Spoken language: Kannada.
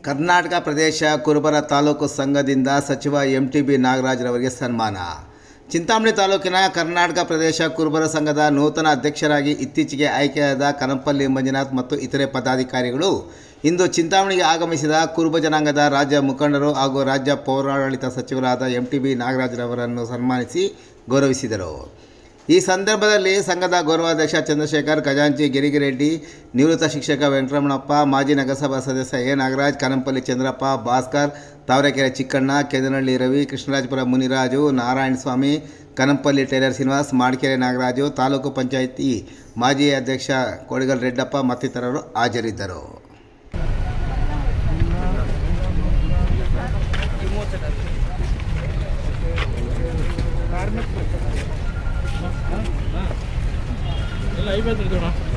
ಕರ್ನಾಟಕ ಪ್ರದೇಶ ಕುರುಬರ ತಾಲೂಕು ಸಂಘದಿಂದ ಸಚಿವ ಎಂ ಟಿ ಬಿ ನಾಗರಾಜ್ರವರಿಗೆ ಸನ್ಮಾನ ಚಿಂತಾಮಣಿ ತಾಲೂಕಿನ ಕರ್ನಾಟಕ ಪ್ರದೇಶ ಕುರುಬರ ಸಂಘದ ನೂತನ ಅಧ್ಯಕ್ಷರಾಗಿ ಇತ್ತೀಚೆಗೆ ಆಯ್ಕೆಯಾದ ಕನಂಪಲ್ಲಿ ಮಂಜುನಾಥ್ ಮತ್ತು ಇತರೆ ಪದಾಧಿಕಾರಿಗಳು ಇಂದು ಚಿಂತಾಮಣಿಗೆ ಆಗಮಿಸಿದ ಕುರುಬ ಜನಾಂಗದ ರಾಜ್ಯ ಮುಖಂಡರು ಹಾಗೂ ರಾಜ್ಯ ಪೌರಾಡಳಿತ ಸಚಿವರಾದ ಎಂ ಟಿ ಬಿ ನಾಗರಾಜ್ರವರನ್ನು ಸನ್ಮಾನಿಸಿ ಗೌರವಿಸಿದರು ಈ ಸಂದರ್ಭದಲ್ಲಿ ಸಂಘದ ಗೌರವಾಧ್ಯಕ್ಷ ಚಂದ್ರಶೇಖರ್ ಖಜಾಂಚಿ ಗಿರಿಗಿರೆಡ್ಡಿ ನಿವೃತ್ತ ಶಿಕ್ಷಕ ವೆಂಕಟರಮಣಪ್ಪ ಮಾಜಿ ನಗರಸಭಾ ಸದಸ್ಯ ಎ ನಾಗರಾಜ್ ಕನಂಪಲ್ಲಿ ಚಂದ್ರಪ್ಪ ಭಾಸ್ಕರ್ ತಾವರೆಕೆರೆ ಚಿಕ್ಕಣ್ಣ ಕೆದನಹಳ್ಳಿ ರವಿ ಕೃಷ್ಣರಾಜಪುರ ಮುನಿರಾಜು ನಾರಾಯಣಸ್ವಾಮಿ ಕನಂಪಲ್ಲಿ ಟೈಲರ್ ಶ್ರೀನಿವಾಸ್ ಮಾಡ್ಕೆರೆ ನಾಗರಾಜು ತಾಲೂಕು ಪಂಚಾಯಿತಿ ಮಾಜಿ ಅಧ್ಯಕ್ಷ ಕೋಡಿಗಲ್ ರೆಡ್ಡಪ್ಪ ಮತ್ತಿತರರು ಹಾಜರಿದ್ದರು ಎಲ್ಲ ಐವತ್ತು